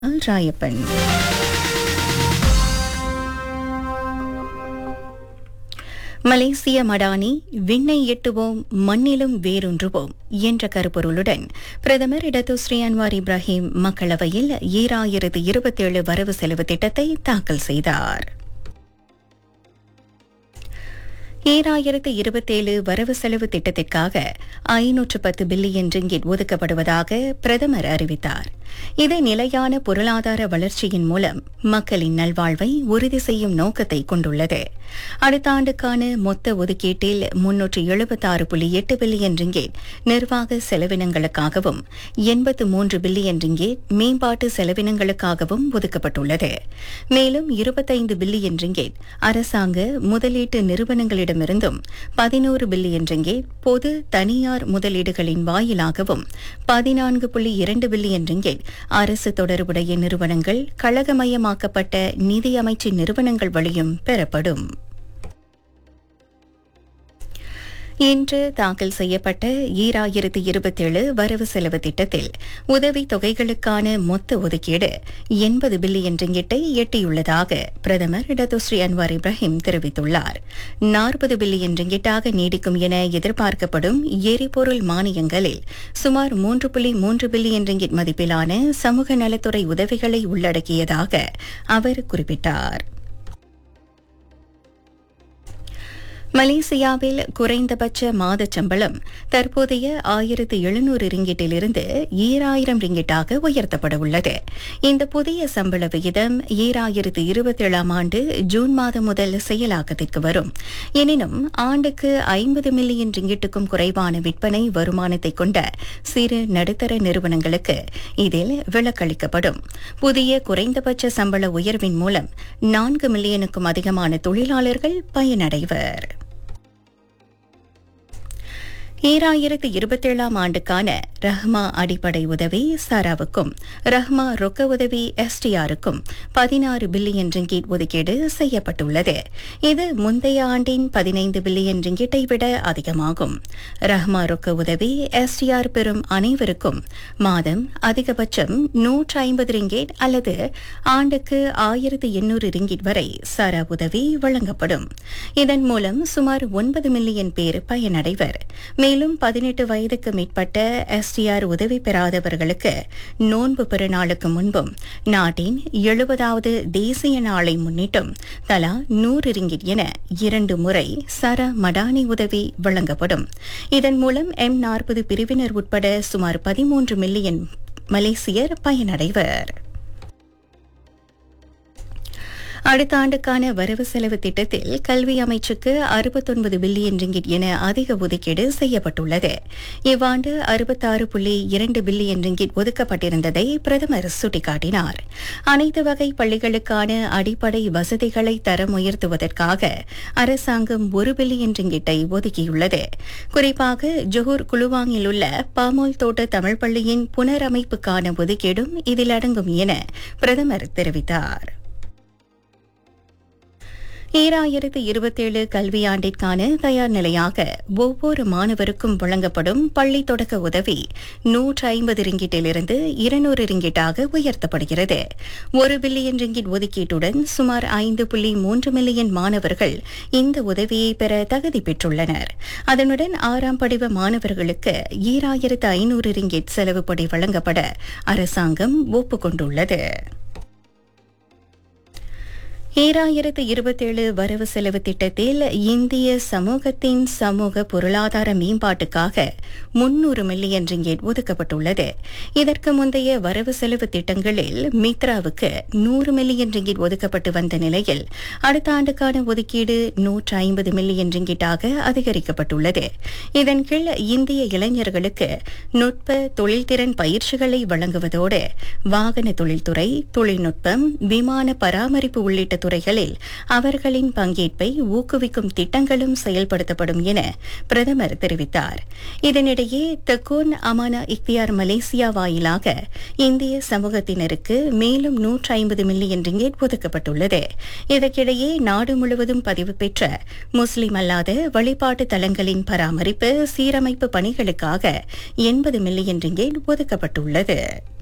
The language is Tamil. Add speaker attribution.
Speaker 1: ராயப்பன் மலேசிய மடானி விண்ணை எட்டுவோம் மண்ணிலும் வேரூன்றுவோம் என்ற கருப்பொருளுடன் பிரதமர் இடத்து ஸ்ரீ அன்வார் இப்ராஹிம் மக்களவையில் ஈராயிரத்து இருபத்தேழு வரவு செலவு திட்டத்தை தாக்கல் செய்தார் ஈராயிரத்து இருபத்தேழு வரவு செலவு திட்டத்திற்காக ஐநூற்று பத்து பில்லியன் ரிங்கிட் ஒதுக்கப்படுவதாக பிரதமர் அறிவித்தார் இது நிலையான பொருளாதார வளர்ச்சியின் மூலம் மக்களின் நல்வாழ்வை உறுதி செய்யும் நோக்கத்தை கொண்டுள்ளது அடுத்த ஆண்டுக்கான மொத்த ஒதுக்கீட்டில் முன்னூற்று எழுபத்தாறு புள்ளி எட்டு பில்லியன் ரிங்கேட் நிர்வாக செலவினங்களுக்காகவும் எண்பத்து மூன்று பில்லியன் ரிங்கேட் மேம்பாட்டு செலவினங்களுக்காகவும் ஒதுக்கப்பட்டுள்ளது மேலும் இருபத்தைந்து பில்லியன் ரிங்கேட் அரசாங்க முதலீட்டு நிறுவனங்களிடமிருந்தும் பதினோரு பில்லியன் ரிங்கேட் பொது தனியார் முதலீடுகளின் வாயிலாகவும் பதினான்கு புள்ளி இரண்டு பில்லியன் ரிங்கேட் அரசு தொடர்புடைய நிறுவனங்கள் கழகமயமாக்கப்பட்ட நிதியமைச்சு நிறுவனங்கள் வழியும் பெறப்படும் இன்று தாக்கல் செய்யப்பட்ட ஈராயிரத்து இருபத்தேழு வரவு செலவு திட்டத்தில் உதவி தொகைகளுக்கான மொத்த ஒதுக்கீடு எண்பது பில்லியன் ரிங்கிட்டை எட்டியுள்ளதாக பிரதமர் இடதுஸ்ரீ அன்வார் இப்ராஹிம் தெரிவித்துள்ளார் நாற்பது பில்லியன் ரிங்கிட்டாக நீடிக்கும் என எதிர்பார்க்கப்படும் எரிபொருள் மானியங்களில் சுமார் மூன்று புள்ளி மூன்று பில்லியன் ரிங்கிட் மதிப்பிலான சமூக நலத்துறை உதவிகளை உள்ளடக்கியதாக அவர் குறிப்பிட்டார் மலேசியாவில் குறைந்தபட்ச மாத சம்பளம் தற்போதைய ஆயிரத்து எழுநூறு ரிங்கிட்டிலிருந்து ஈராயிரம் ரிங்கிட்டாக உயர்த்தப்பட உள்ளது இந்த புதிய சம்பள விகிதம் ஈராயிரத்து இருபத்தேழாம் ஆண்டு ஜூன் மாதம் முதல் செயலாக்கத்திற்கு வரும் எனினும் ஆண்டுக்கு ஐம்பது மில்லியன் ரிங்கிட்டுக்கும் குறைவான விற்பனை வருமானத்தை கொண்ட சிறு நடுத்தர நிறுவனங்களுக்கு இதில் விலக்களிக்கப்படும் புதிய குறைந்தபட்ச சம்பள உயர்வின் மூலம் நான்கு மில்லியனுக்கும் அதிகமான தொழிலாளர்கள் பயனடைவர் ஈராயிரத்து இருபத்தேழாம் ஆண்டுக்கான ரஹ்மா அடிப்படை உதவி சாராவுக்கும் ரஹ்மா ரொக்க உதவி எஸ்டிஆருக்கும் பதினாறு பில்லியன் ரிங்கீட் ஒதுக்கீடு செய்யப்பட்டுள்ளது இது முந்தைய ஆண்டின் பதினைந்து பில்லியன் ரிங்கீட்டை விட அதிகமாகும் ரஹ்மா ரொக்க உதவி எஸ்டிஆர் பெறும் அனைவருக்கும் மாதம் அதிகபட்சம் நூற்று ஐம்பது ரிங்கேட் அல்லது ஆண்டுக்கு ஆயிரத்து எண்ணூறு ரிங்கிட் வரை சாரா உதவி வழங்கப்படும் இதன் மூலம் சுமார் ஒன்பது மில்லியன் பேர் பயனடைவர் மேலும் பதினெட்டு வயதுக்கு மேற்பட்ட எஸ்டிஆர் உதவி பெறாதவர்களுக்கு நோன்பு பெருநாளுக்கு முன்பும் நாட்டின் எழுபதாவது தேசிய நாளை முன்னிட்டும் தலா நூறு ரிங்கிட் என இரண்டு முறை சர மடானி உதவி வழங்கப்படும் இதன் மூலம் எம் நாற்பது பிரிவினர் உட்பட சுமார் பதிமூன்று மில்லியன் மலேசியர் பயனடைவர் அடுத்த ஆண்டுக்கான வரவு செலவு திட்டத்தில் கல்வி அமைச்சுக்கு அறுபத்தொன்பது பில்லியன் ரிங்கிட் என அதிக ஒதுக்கீடு செய்யப்பட்டுள்ளது இவ்வாண்டு அறுபத்தாறு புள்ளி இரண்டு பில்லியன் ரிங்கிட் ஒதுக்கப்பட்டிருந்ததை பிரதமர் சுட்டிக்காட்டினார் அனைத்து வகை பள்ளிகளுக்கான அடிப்படை வசதிகளை தரம் உயர்த்துவதற்காக அரசாங்கம் ஒரு பில்லியன் ரிங்கிட்டை ஒதுக்கியுள்ளது குறிப்பாக ஜொஹூர் குலுவாங்கில் உள்ள பாமோல் தோட்ட தமிழ் பள்ளியின் புனரமைப்புக்கான ஒதுக்கீடும் இதில் அடங்கும் என பிரதமர் தெரிவித்தார் ஈராயிரத்து இருபத்தேழு கல்வியாண்டிற்கான தயார் நிலையாக ஒவ்வொரு மாணவருக்கும் வழங்கப்படும் பள்ளி தொடக்க உதவி நூற்று ஐம்பது ரிங்கிட்டிலிருந்து இருநூறு ரிங்கிட்டாக உயர்த்தப்படுகிறது ஒரு பில்லியன் ரிங்கிட் ஒதுக்கீட்டுடன் சுமார் ஐந்து புள்ளி மூன்று மில்லியன் மாணவர்கள் இந்த உதவியை பெற தகுதி பெற்றுள்ளனர் அதனுடன் ஆறாம் படிவ மாணவர்களுக்கு ஈராயிரத்து ஐநூறு ரிங்கிட் செலவுப்படி வழங்கப்பட அரசாங்கம் ஒப்புக்கொண்டுள்ளது ஈராயிரத்து இருபத்தேழு வரவு செலவு திட்டத்தில் இந்திய சமூகத்தின் சமூக பொருளாதார மேம்பாட்டுக்காக முன்னூறு மில்லியன் ரிங்கேட் ஒதுக்கப்பட்டுள்ளது இதற்கு முந்தைய வரவு செலவு திட்டங்களில் மித்ராவுக்கு நூறு மில்லியன் ரிங்கிட் ஒதுக்கப்பட்டு வந்த நிலையில் அடுத்த ஆண்டுக்கான ஒதுக்கீடு நூற்று ஐம்பது மில்லியன் ரிங்கிட்டாக அதிகரிக்கப்பட்டுள்ளது இதன் கீழ் இந்திய இளைஞர்களுக்கு நுட்ப தொழில்திறன் பயிற்சிகளை வழங்குவதோடு வாகன தொழில்துறை தொழில்நுட்பம் விமான பராமரிப்பு உள்ளிட்ட துறைகளில் அவர்களின் பங்கேற்பை ஊக்குவிக்கும் திட்டங்களும் செயல்படுத்தப்படும் என பிரதமர் தெரிவித்தார் இதனிடையே தக்கோன் அமானா இக்தியார் மலேசியா வாயிலாக இந்திய சமூகத்தினருக்கு மேலும் நூற்று ஐம்பது மில்லியன் ரிங்கேட் ஒதுக்கப்பட்டுள்ளது இதற்கிடையே நாடு முழுவதும் பதிவு பெற்ற முஸ்லிம் அல்லாத வழிபாட்டு தலங்களின் பராமரிப்பு சீரமைப்பு பணிகளுக்காக எண்பது மில்லியன் ரிங்கேட் ஒதுக்கப்பட்டுள்ளது